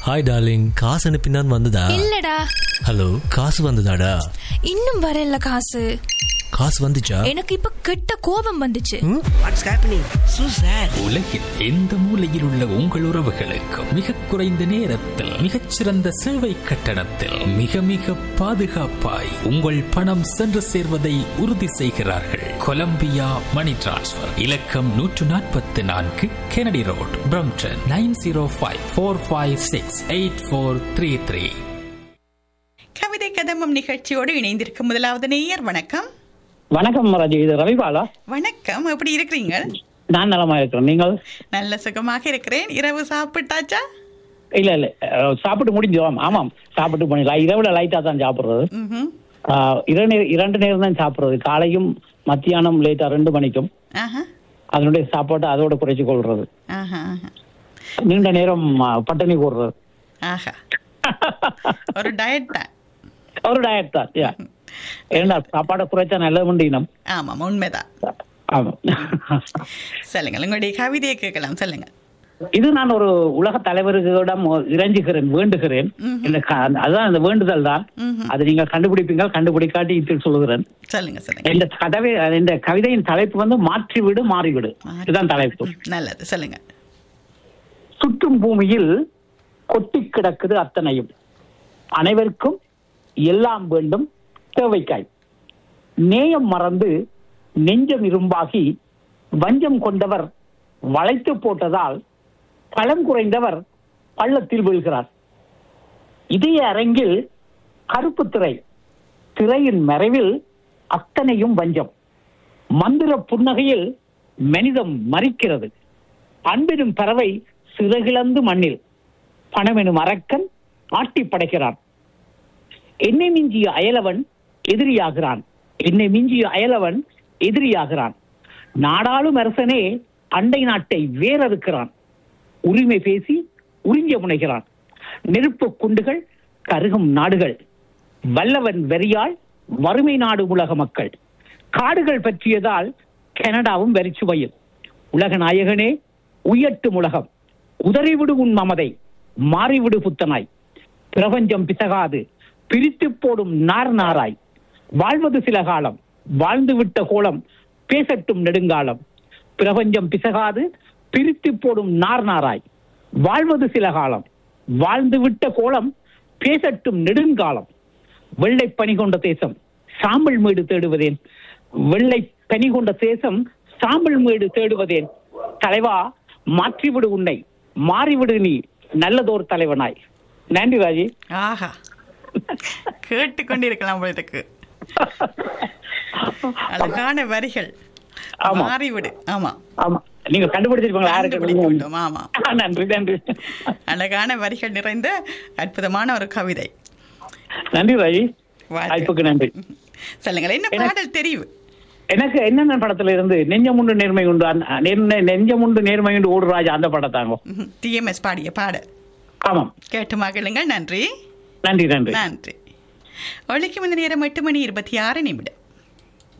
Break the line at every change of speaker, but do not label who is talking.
Hi darling காசு அனுப்பினான் வந்ததா
இல்லடா
ஹலோ காசு வந்ததாடா
இன்னும் வரல காசு
காசு வந்துச்சா
எனக்கு இப்ப கெட்ட கோபம் வந்துச்சு
வாட்ஸ் ஹேப்பனிங் சூ சார்
உலகில் எந்த மூலையில் உள்ள உங்கள் உறவுகளுக்கு மிக குறைந்த நேரத்தில் மிகச்சிறந்த சேவை கட்டணத்தில் மிக மிக பாதுகாப்பாய் உங்கள் பணம் சென்று சேர்வதை உறுதி செய்கிறார்கள் கொலம்பியா மணி டிரான்ஸ்ஃபர் இலக்கம் நூற்று நாற்பத்தி நான்கு Kennedy road Brampton nine zero five four five six eight four three three
கவிதை கதம்பம் நிகழ்ச்சியோடு இணைந்திருக்கும் முதலாவது நேயர் வணக்கம்
வணக்கம் ராஜி இது ரவிபாலா
வணக்கம் எப்படி இருக்கிறீங்க
நான் நலமா இருக்கிறேன் நீங்கள்
நல்ல சுகமாக இருக்கிறேன் இரவு சாப்பிட்டாச்சா
இல்ல இல்ல அஹ், சாப்பிட்டு முடிஞ்சோம் ஆமாம் சாப்பிட்டு பண்ணி இரவுல லைட்டா தான் சாப்பிடுறது
ம்ஹும்.
ஆஹ், இரண்டு இரண்டு நேரம் தான் சாப்பிடுறது காலையும் மத்தியானம் லேட்டா ரெண்டு மணிக்கும்
ஆஹா,
அதனுடைய சாப்பாட்டை அதோட குறைச்சு கொள்றது
ஆஹா, ஆஹா.
நீண்ட நேரம் ஆஹ், பட்டினி போடுறது
ஆஹா ஒரு டயட் தான்
ஒரு டயட் தான் யா. ஏன்னா சாப்பாடை குறைச்சா நல்ல முடியும்
ஆமாம் உண்மைதான்
ஆமா
சொல்லுங்கள் உங்களுடைய கவிதையை கேட்கலாம் சொல்லுங்க
இது நான் ஒரு உலக தலைவர்களிடம் இறைஞ்சுகிறேன் வேண்டுகிறேன் இந்த க- அதுதான் அந்த வேண்டுதல் தான் அது நீங்க கண்டுபிடிப்பீங்க கண்டுபிடிக்காட்டி இதில் சொல்லுகிறேன்
சொல்லுங்க சொல்லுங்க
இந்த கதவை இந்த கவிதையின் தலைப்பு வந்து மாற்றி விடு மாறிவிடு இதுதான் தலைப்பு
நல்லது சொல்லுங்க
சுற்றும் பூமியில் கொட்டி கிடக்குது அத்தனையும் அனைவருக்கும் எல்லாம் வேண்டும் தேவைக்காய் நேயம் மறந்து நெஞ்சம் இரும்பாகி வஞ்சம் கொண்டவர் வளைத்து போட்டதால் பலம் குறைந்தவர் பள்ளத்தில் வீழ்கிறார் இதய அரங்கில் கருப்பு திரை திரையின் மறைவில் அத்தனையும் வஞ்சம் மந்திர புன்னகையில் மனிதம் மறிக்கிறது அன்பெனும் பறவை சிறகிழந்து மண்ணில் பணமெனும் அரக்கன் ஆட்டி படைக்கிறான் என்னை மிஞ்சிய அயலவன் எதிரியாகிறான் என்னை மிஞ்சிய அயலவன் எதிரியாகிறான் நாடாளும் அரசனே அண்டை நாட்டை வேறறுக்கிறான் உரிமை பேசி உறிஞ்ச முனைகிறான் நெருப்பு குண்டுகள் கருகும் நாடுகள் வல்லவன் வெறியால் வறுமை நாடு உலக மக்கள் காடுகள் பற்றியதால் கனடாவும் வெறிச்சுவையில் உலக நாயகனே உயர்ட்டும் உலகம் உதறிவிடு உன் மமதை மாறிவிடு புத்தனாய் பிரபஞ்சம் பிசகாது பிரித்து போடும் நார் நாராய் வாழ்வது சில காலம் வாழ்ந்து விட்ட கோலம் பேசட்டும் நெடுங்காலம் பிரபஞ்சம் பிசகாது பிரித்து போடும் நார் நாராய் வாழ்வது சில காலம் வாழ்ந்து விட்ட கோலம் பேசட்டும் நெடுங்காலம் வெள்ளை பனி கொண்ட தேசம் சாம்பல் மேடு தேடுவதேன் வெள்ளை பனி கொண்ட தேசம் சாம்பல் மேடு தேடுவதேன் தலைவா மாற்றிவிடு உன்னை மாறிவிடு நீ நல்லதோர் தலைவனாய் நன்றி ராஜி
ஆஹா கேட்டுக்கொண்டிருக்கலாம் உங்களுக்கு அழகான வரிகள்
ஆமா.
மாறிவிடு ஆமா
ஆமா நீங்க கண்டுபிடிச்சிருப்பீங்களா
கண்டுபிடித்து
யாருக்கு
விட்டோம், ஆமா
நன்றி நன்றி
அழகான வரிகள் நிறைந்த அற்புதமான ஒரு கவிதை
நன்றி ராஜி
வாழ்க.
வாய்ப்புக்கு நன்றி
சொல்லுங்கள் என்ன பாடல் தெரிவு
எனக்கு என்னென்ன படத்துல இருந்து நெஞ்சமுண்டு நேர்மை உண்டு அந்த- நெ- நெஞ்சமுண்டு நேர்மை உண்டு ஓடு ராஜா அந்த படத்தாங்க
டிஎம்எஸ் பாடிய பாடல்
ஆமாம்
கேட்டு மகிழுங்கள் நன்றி
நன்றி நன்றி
நன்றி ஒழிக்கும் இந்த நேரம் எட்டு மணி இருபத்தி ஆறு நிமிடம்